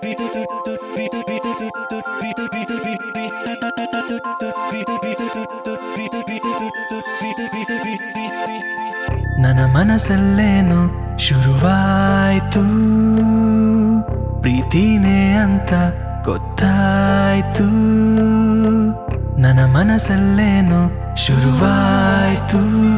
ನನ್ನ ಮನಸ್ಸಲ್ಲೇನು ಶುರುವಾಯ್ತು ಪ್ರೀತಿನೇ ಅಂತ ಗೊತ್ತಾಯ್ತು ನನ್ನ ಮನಸ್ಸಲ್ಲೇನು ಶುರುವಾಯ್ತು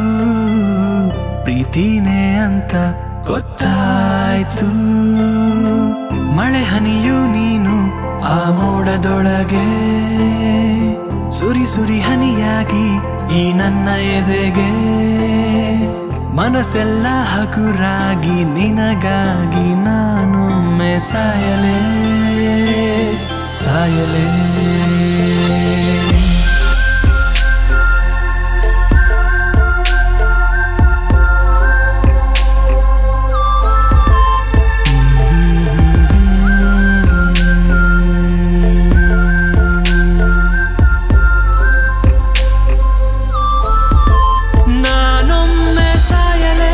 ಪ್ರೀತಿನೇ ಅಂತ ಗೊತ್ತಾಯ್ತು ಮಳೆ ಹನಿಯು ನೀನು ಆ ಮೋಡದೊಳಗೆ ಸುರಿ ಸುರಿ ಹನಿಯಾಗಿ ಈ ನನ್ನ ಎದೆಗೆ ಮನಸ್ಸೆಲ್ಲ ಹಗುರಾಗಿ ನಿನಗಾಗಿ ನಾನೊಮ್ಮೆ ಸಾಯಲೇ ಸಾಯಲೇ ನಾನೊಮ್ಮೆ ಸಾಯಲೇ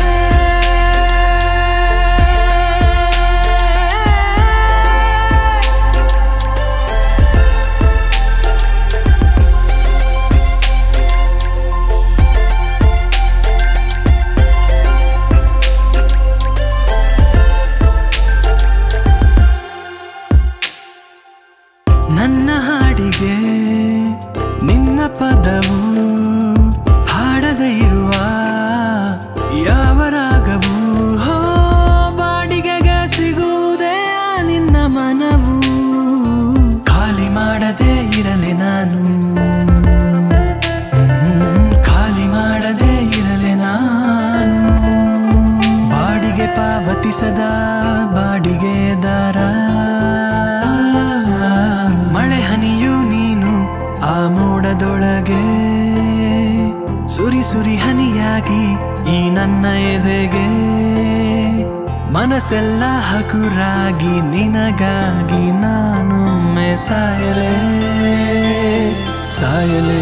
ನನ್ನ ಹಾಡಿಗೆ ನಿನ್ನ ಪದವು ಹಾಡದೆ ಇರುವ ಯಾವ ರಾಗವು ಹೋ ಬಾಡಿಗೆಗೆ ಸಿಗುವುದೇ ಆ ನಿನ್ನ ಮನವು ಖಾಲಿ ಮಾಡದೆ ಇರಲಿ ನಾನು ಹ್ಮ್, ಖಾಲಿ ಮಾಡದೆ ಇರಲಿ ನಾನು ಬಾಡಿಗೆ ಪಾವತಿಸದ ಬಾಡಿಗೆದಾರ ಮಳೆ ಹನಿಯು ನೀನು ಆ ಮೋಡದೊಳಗೆ ಸುರಿ ಸುರಿ ಹನಿಯಾಗಿ ಈ ನನ್ನ ಎದೆಗೆ ಮನಸ್ಸೆಲ್ಲ ಹಗುರಾಗಿ ನಿನಗಾಗಿ ನಾನೊಮ್ಮೆ ಸಾಯಲೇ ಸಾಯಲೇ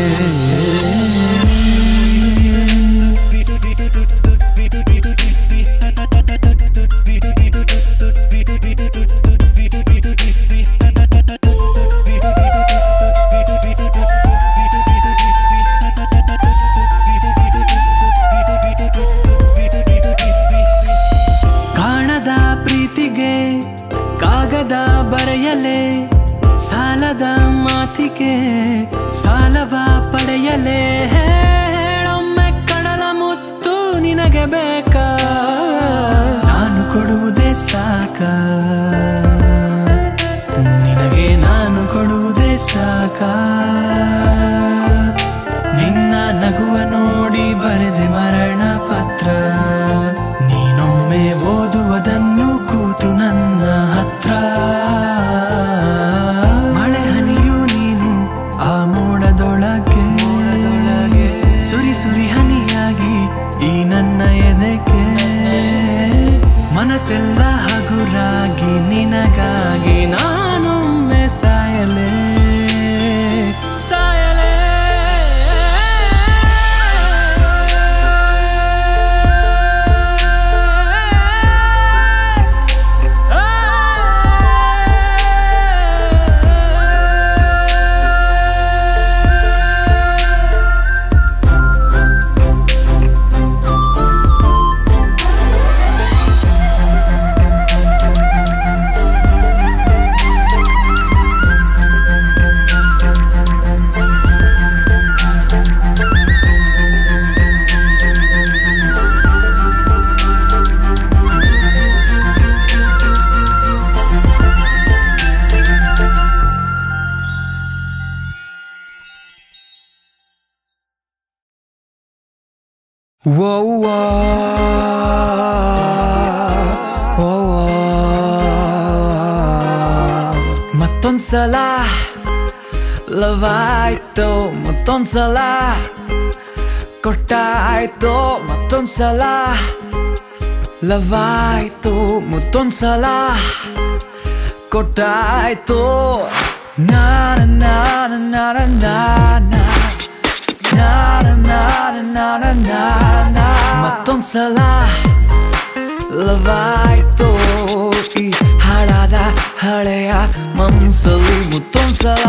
ಕಾಣದ ಪ್ರೀತಿಗೆ ಕಾಗದ ಬರೆಯಲೆ ಸಾಲದ ಮಾತಿಗೆ ಸಾಲವ ಪಡೆಯಲೆ ಹೇಳೊಮ್ಮೆ ಕಡಲ ಮುತ್ತು ನಿನಗೆ ಬೇಕಾ ನಾನು ಕೊಡುವುದೇ ಸಾಕ ನಿನಗೆ ನಾನು ಕೊಡುವುದೇ ಸಾಕ ನಿನ್ನ ನಗುವ ನೋಡಿ ಬರೆದೆ ಮರಣ ಪತ್ರ ನೀನೊಮ್ಮೆ ಓದುವುದನ್ನು ಕೂತು ನನ್ನ ಹತ್ರ ಮಳೆ ಹನಿಯು ನೀನು ಆ ಮೋಡದೊಳಗೆ ಮೋಡದೊಳಗೆ ಸುರಿ ಸುರಿ ಹನಿಯಾಗಿ ಈ ನನ್ನ ಎದೆಗೆ ಮನಸ್ಸೆಲ್ಲ ಹಗುರಾಗಿ ನಿನಗಾಗಿ ನಾನೊಮ್ಮೆ ಸಾಯಲೇ ಸಾಯಲೇ Whoa, whoa, whoa, ಮತ್ತೊಂದ್ಸಲ ಲವ್ ಆಯ್ತು ಮತ್ತೊಂದ್ಸಲ ಕೊಟ್ಟಾಯ್ತು ಮತ್ತೊಂದ್ಸಲ ಲವ್ ಆಯ್ತು ಮತ್ತೊಂದ್ಸಲ ಕೊಟ್ಟಾಯ್ತು ನಾನ ನಾನ ನಾನ ನಾನ ನಾನ ನಾನ ನಾನ ನಾನ ಮತ್ತೊಂದ್ಸಲ ಲವ್ ಆಯ್ತು ಈ ಹಾಳಾದ ಹಳೆಯ ಮನ್ಸಲ್ಲಿ ಮುತ್ತೊಂದ್ಸಲ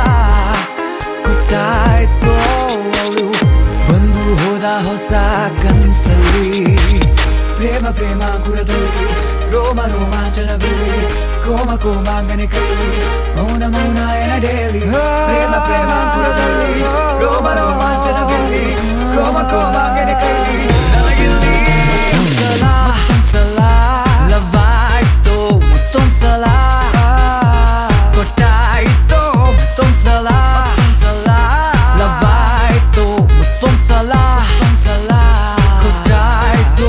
ಕೊಟ್ಟಾಯ್ತೋ ಅವಳು ಬಂದು ಹೋದ ಹೊಸ ಕನ್ಸಲ್ಲಿ ಪ್ರೇಮ ಪ್ರೇಮ ಗುರದಲ್ಲಿ ರೋಮ ರೋಮಾಂಚನವಿಲ್ಲಿ ಕೋಮ ಕೋಮಾಂಗನೆ ಕೈಲಿ ಮೌನ ಮೌನ ಎನಡೇಲಿ ಪ್ರೇಮ ಪ್ರೇಮ ಗುರದಲ್ಲಿ ರೋಮ ರೋಮಾಂಚನವಿಲ್ಲಿ ಕೋಮ ಕೋಮಾಂಗನೆ ಕೈಲಿ ನನಗಿಲ್ಲಿ ಒಂದ್ಸಲ ಒಂದ್ಸಲ ಲವ್ ಆಯ್ತು ಮತ್ತೊಂದ್ಸಲ ಕೊಟ್ಟಾಯ್ತು ಮತ್ತೊಂದ್ಸಲ ಒಂದ್ಸಲ ಲವ್ ಆಯ್ತು ಮತ್ತೊಂದ್ಸಲ ಮತ್ತೊಂದ್ಸಲ ಕೊಟ್ಟಾಯ್ತು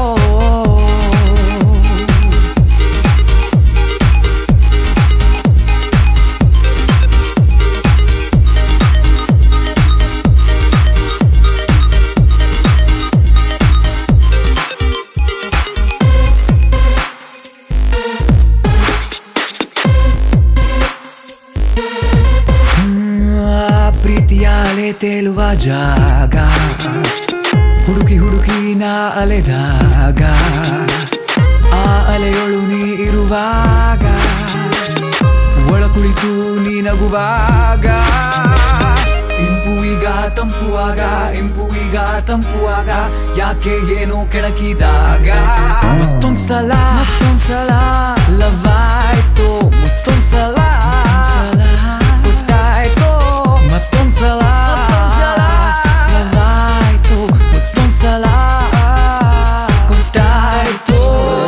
ಆ ಪ್ರೀತಿಯ ಅಲೆ ತೇಲುವ ಜಾಗ ಹುಡುಕಿ ಹುಡುಕಿ ನಾ ಅಲೆದಾಗ ಆ ಅಲೆಯೊಳು ನೀ ಇರುವಾಗ ಒಳ ಕುಳಿತು ನೀ ನಗುವಾಗ ಇಂಪು ಈಗ ತಂಪುವಾಗ ಇಂಪು ಈಗ ತಂಪುವಾಗ ಯಾಕೆ ಏನೋ ಕೆಣಕಿದಾಗ ಮತ್ತೊಂದ್ಸಲ ಮತ್ತೊಂದ್ಸಲ ಲವ್ ಆಯ್ತು ಮತ್ತೊಂದ್ಸಲ ಕೊಟ್ಟಾಯ್ತು ಮತ್ತೊಂದ್ಸಲ ಲವ್ ಆಯ್ತು ಮತ್ತೊಂದ್ಸಲ ಕೊಟ್ಟಾಯ್ತು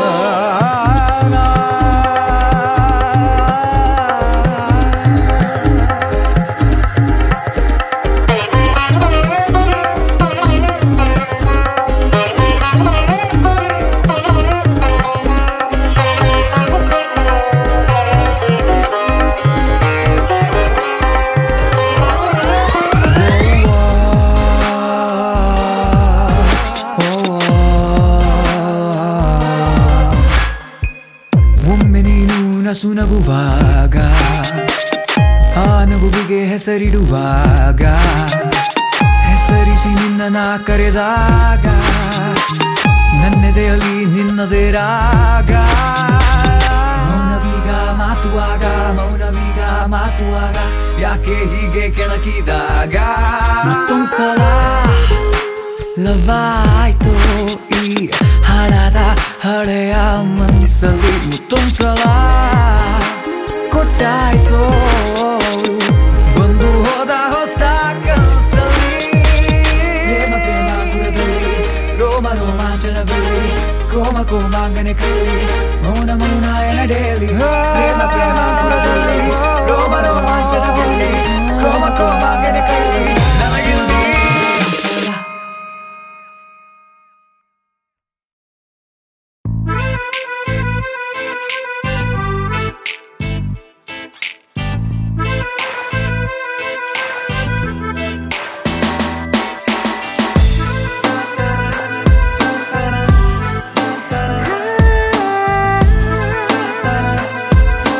ಒಮ್ಮೆ ನೀನು ನಸು ನಗುವಾಗ ಆ ನಗುವಿಗೆ ಹೆಸರಿಡುವಾಗ ಹೆಸರಿಸಿ ನಿನ್ನ ನಾ ಕರೆದಾಗ ನನ್ನೆದೆಯಲ್ಲಿ ನಿನ್ನದೇ ರಾಗ ಮೌನವೀಗ ಮಾತುವಾಗ ಮೌನವೀಗ ಮಾತುವಾಗ ಯಾಕೆ ಹೀಗೆ ಕೆಣಕಿದಾಗ ಮತ್ತೊಂದ್ಸಲ ಲವ್ ಆಯ್ತು ಈ ಹಾಳಾದ ಹಳೆಯ ಮನ್ಸಲ್ಲಿ ಮತ್ತೊಂದ್ಸಲ ಕೊಟ್ಟಾಯ್ತು ಅವ್ಳು ಬಂದು ಹೋದ ಹೊಸ ಕನಸಲ್ಲಿ ಪ್ರೇಮ ಪ್ರೇಮ ಗುರದಲ್ಲಿ ರೋಮ ರೋಮಾಂಚನದಲ್ಲಿ ಕೋಮ ಕೋಮಾಂಗನೆ ಕೈಲಿ ಮೌನ ಮೌನ ಎನಡೇಲಿ ಪ್ರೇಮ ಪ್ರೇಮ ಗುರದಲ್ಲಿ ರೋಮ ರೋಮಾಂಚನದಲ್ಲಿ ಕೋಮ ಕೋಮಾಂಗನೆ ಕೈಲಿ ನನಗಿಲ್ಲಿ ಒಂದ್ಸಲ ಆ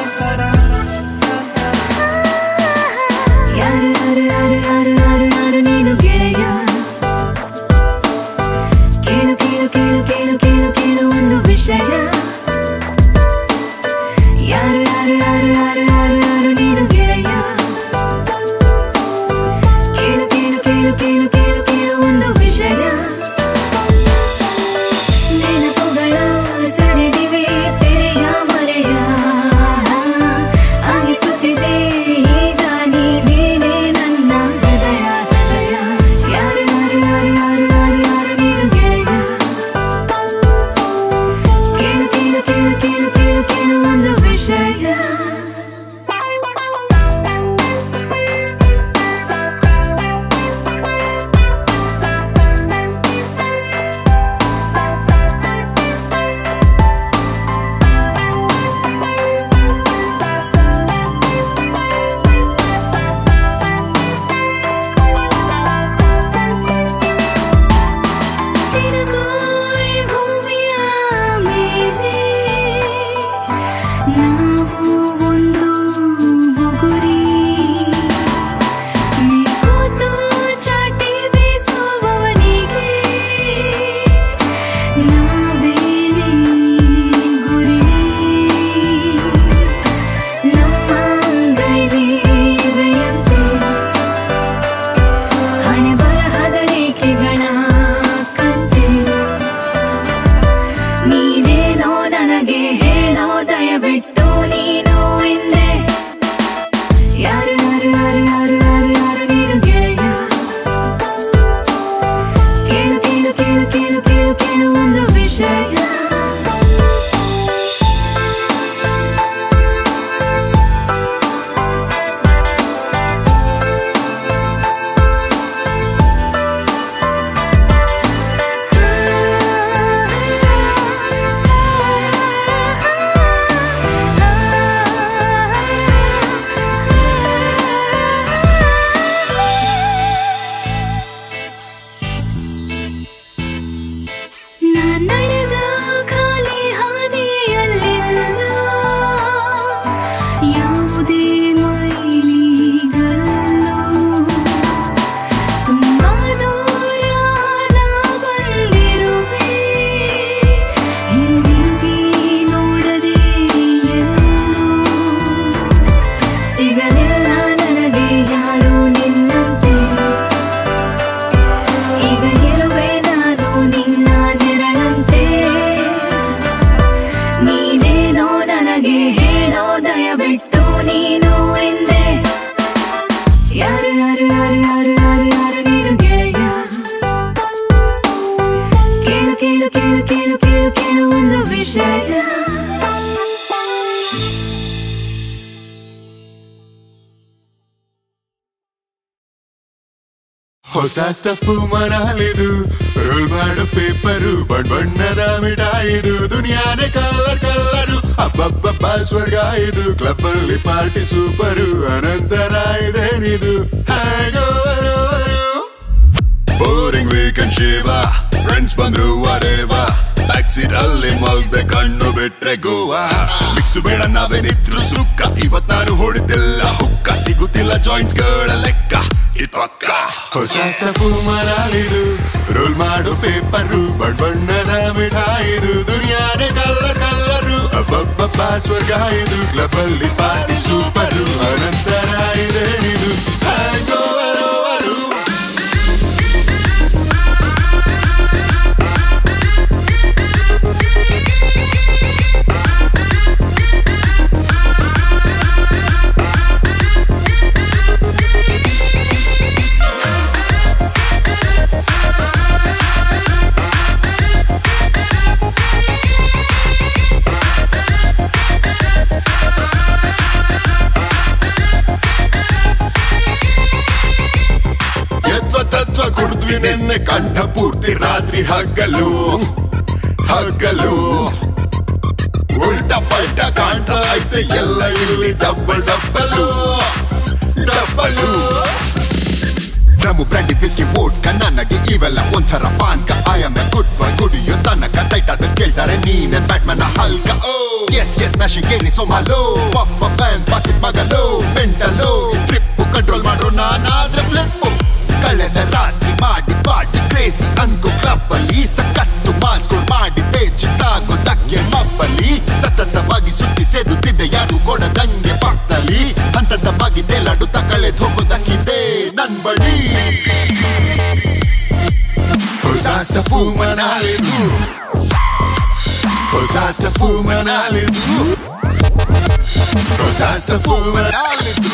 ಹೊಸ ಸ್ಟಫ್ ಮನಾಲಿದು ರೋಲ್ ಮಾಡೋ ಪೇಪರು ಬಣ್ಣ ಬಣ್ಣದ ಮಿಠಾಯಿದು ದುನಿಯಾನೆ ಕಲ್ಲರ್ ಕಲ್ಲರು ಅಬ್ಬಬ್ಬ ಸ್ವರ್ಗ ಇದು ಕ್ಲಬ್ ಅಲ್ಲಿ ಪಾರ್ಟಿ ಸೂಪರು ಅನಂತರ ಇದೇನಿದು ಹೇಗೋವರು ಬೋರಿಂಗ್ ವೀಕೆಂಡ್ ಶಿವ ಫ್ರೆಂಡ್ಸ್ ಬಂದ್ರು ವರೇವ ಬ್ಯಾಕ್ ಸೀಟ್ ಅಲ್ಲಿ ಮಲ್ದೆ ಕಣ್ಣು ಬಿಟ್ರೆ ಗೋವಾ ಮಿಕ್ಸು ಬೇಡ ನಾವೇನಿದ್ರು ಸುಕ್ಕ ಇವತ್ ನಾನು ಹೊಡಿತಿಲ್ಲ ಹುಕ್ಕ ಸಿಗುತ್ತಿಲ್ಲ ಜಾಯಿಂಟ್ಸ್ ಗಳ ಲೆಕ್ಕ ಇದು ಪಕ್ಕ ಹೊಸ ಸ್ಟಫು ಮರಾಲಿದು ರೋಲ್ ಮಾಡು ಪೇಪರು ಬಣ್ಣ ಬಣ್ಣದ ಮಿಠಾಯಿದು ದುನಿಯಾನೆ ಕಲ್ಲರ್ ಕಲ್ಲರು ಅಬ್ಬಬ್ಬ ಸ್ವರ್ಗ ಇದು ಕ್ಲಬ್ ಅಲ್ಲಿ ಪಾರ್ಟಿ ಸೂಪರು ಅನಂತರ ಇದೇನಿದು ಹ್ಯಾಂಗೋವರು ಯತ್ವ ತತ್ವ ಕುಡಿದ್ವಿ ನಿನ್ನೆ ಕಂಠ ಪೂರ್ತಿ ರಾತ್ರಿ ಹಗಲು ಹಗಲು ಉಲ್ಟ ಪಲ್ಟ ಕಾಣ್ತಾ ಐತೆ ಎಲ್ಲ ಇಲ್ಲಿ ಡಬ್ಬಲ್ ಡಬ್ಬಲು ಡಬ್ಬಲು ಡ್ರಮು ಬ್ರ್ಯಾಂಡಿ ಬಿಸ್ಕಿ ವೋಡ್ಕ ನನಗೆ ಇವೆಲ್ಲ ಒಂಥರ ಪಾನ್ಕ I am a good boy ಕುಡಿಯೋ ತನಕ ಟೈಟ್ ಆದ ಕೇಳ್ತಾರೆ ನೀನೆ ಬ್ಯಾಟ್ಮನ್ ಹಲ್ಕ ಓ ಎಸ್ ಎಸ್ ನಶಿಗೇರಿ ಸೋಮಾಲೋ ಪಪ್ಪ ಫ್ಯಾನ್ ಪಾಸಿಟ್ ಮಗಲೋ ಮೆಂಟಲೋ ಟ್ರಿಪ್ ಕಂಟ್ರೋಲ್ ಮಾಡೋ ನಾನಾದ್ರೆ ಫ್ಲಿಪ್ಪು ಕಳೆದ ರಾತ್ರಿ ಮಾಡಿ ಪಾಟಿ ಕ್ರೇಸಿ ಅನ್ಕೋ ಕ್ಲಬ್ ಅಲ್ಲಿ ಸಖತ್ತು ಮಾಸ್ಕೋರ್ ಮಾಡಿದ್ದೆ ಚಿತ್ತಾಗೋದಕ್ಕೆ ಮಬ್ಬಲ್ಲಿ ಸತತವಾಗಿ ಸುತ್ತಿ ಸೇದುತ್ತಿದ್ದೆ ಯಾರು ಕೊಡದಂಗೆ ಪಾಕ್ತಲಿ ಹಂತದವಾಗಿ ತೇಲಾಡುತ್ತ ಕಳೆದ್ ಹೋಗೋದಕ್ಕಿದೆ ನನ್ ಬಳಿ ಹೊಸ ಸ್ಟಫು ಮನಾಲಿದು ಹೊಸ ಸ್ಟಫು ಮನಾಲಿದು ಹೊಸ ಸ್ಟಫು ಮನಾಲಿದು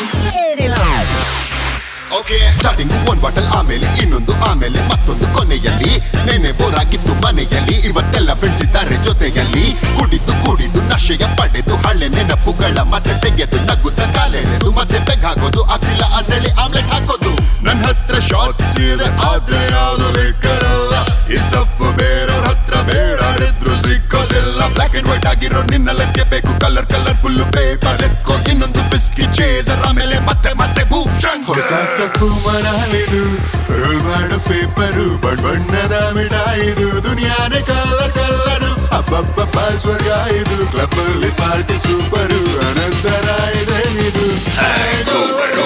ಓಕೆ ಸ್ಟಾರ್ಟಿಂಗ್ ಒಂದ್ ಬಾಟಲ್ ಆಮೇಲೆ ಇನ್ನೊಂದು ಆಮೇಲೆ ಮತ್ತೊಂದು ಕೊನೆಯಲ್ಲಿ ನೆನೆ ಬೋರಾಗಿತ್ತು ಮನೆಯಲ್ಲಿ ಇವತ್ತೆಲ್ಲ ಫ್ರೆಂಡ್ಸ್ ಇದ್ದಾರೆ ಜೊತೆಯಲ್ಲಿ ಕುಡಿದು ಕುಡಿದು ನಶೆಯ ಪಡೆದು ಹಳ್ಳೆ ನೆನಪುಗಳ ಮತ್ತೆ ತೆಗೆದು ನಗುತ್ತ ಕಾಲೆಳೆದು ಮತ್ತೆ ಬೆಗ್ ಹಾಕೋದು ಆಗ್ತಿಲ್ಲ ಅಂತೇಳಿ ಆಮ್ಲೆಟ್ ಹಾಕೋದು ನನ್ನ ಹತ್ರ ಶಾರ್ಟ್ಸ್ ಇದೆ ಆದ್ರೆ ಯಾವ್ದು ಲೇಕರಲ್ಲ ಈ ಸ್ಟಫ್ ಬೇರೆಯವ್ರ ಹತ್ರ ಬೇಡಾಡಿದ್ರು ಸಿಕ್ಕೋದಿಲ್ಲ ಬ್ಲಾಕ್ ಅಂಡ್ ವೈಟ್ ಆಗಿರೋ ನಿನ್ನ ಲೆಕ್ಕೆ ಬೇಕು ಕಲರ್ ಕಲರ್ ಫುಲ್ ಪೇಪರ್ ಎತ್ಕೋ ಇನ್ನೊಂದು ಬಿಸ್ಕಿ ಚೇಸರ್ ಆಮೇಲೆ ಮತ್ತೆ ಮತ್ತೆ ಬೂಮ್ ಹೊಸ ಸ್ಟಫ್ ಮನಾಲಿದು ರೋಲ್ ಮಾಡೋ ಪೇಪರು ಬಣ್ಣ ಬಣ್ಣದ ಮಿಠಾಯಿದು ದುನಿಯಾನೆ ಕಲ್ಲರ್ ಕಲ್ಲರು ಅಬ್ಬಬ್ಬ ಸ್ವರ್ಗ ಇದು ಕ್ಲಬ್ ಅಲ್ಲಿ ಪಾರ್ಟಿ ಸೂಪರು ಅನಂತರ ಇದೇನಿದು ಹ್ಯಾಂಗೋವರು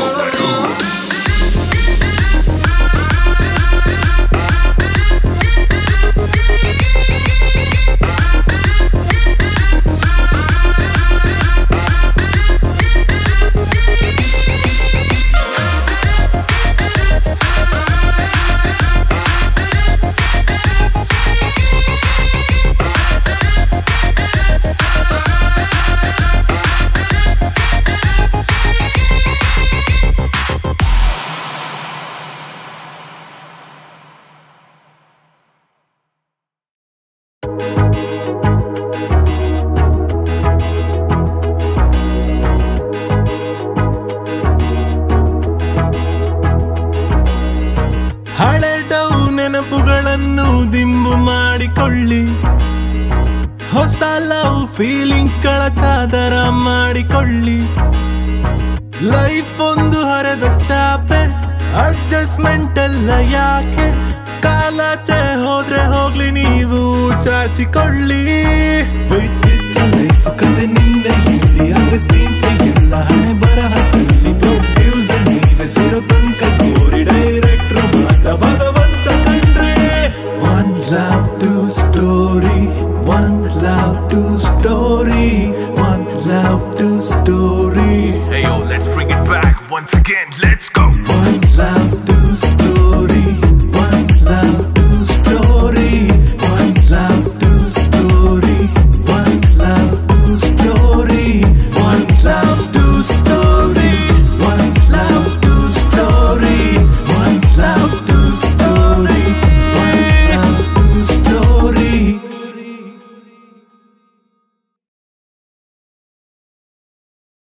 ಹಳೆ ಡೌ ನೆನಪುಗಳನ್ನು ದಿಂಬು ಮಾಡಿಕೊಳ್ಳಿ ಹೊಸ ಲವ್ ಫೀಲಿಂಗ್ಸ್ ಗಳ ಚಾದರ ಮಾಡಿಕೊಳ್ಳಿ ಲೈಫ್ ಒಂದು ಹರದ ಚಾಪೆ ಅಡ್ಜಸ್ಟ್ಮೆಂಟ್ ಎಲ್ಲ ಯಾಕೆ ಕಾಲಾಚೆ ಹೋದ್ರೆ ಹೋಗ್ಲಿ ನೀವು ಚಾಚಿಕೊಳ್ಳಿ ವಿಚಿತ್ರ ಲೈಫ್ ಕತೆ ನಿಂದ ಇಲ್ಲಿ ಆದ್ರೆ ಸ್ಕ್ರೀನ್ ಪ್ಲೇ ಎಲ್ಲ ಹಣೆ ಬರಹ ಕಲ್ಲಿ ಪ್ರೊಡ್ಯೂಸರ್ ನೀವೇ ಸೇರೋ ತನಕ ಕೋರಿ ಡೈರೆಕ್ಟ್ರು ಮಾತ್ರ ಭಗವಂತ ಕಂಡ್ರೆ one love two story one love two story one love two story Hey yo, let's bring it back once again. Let's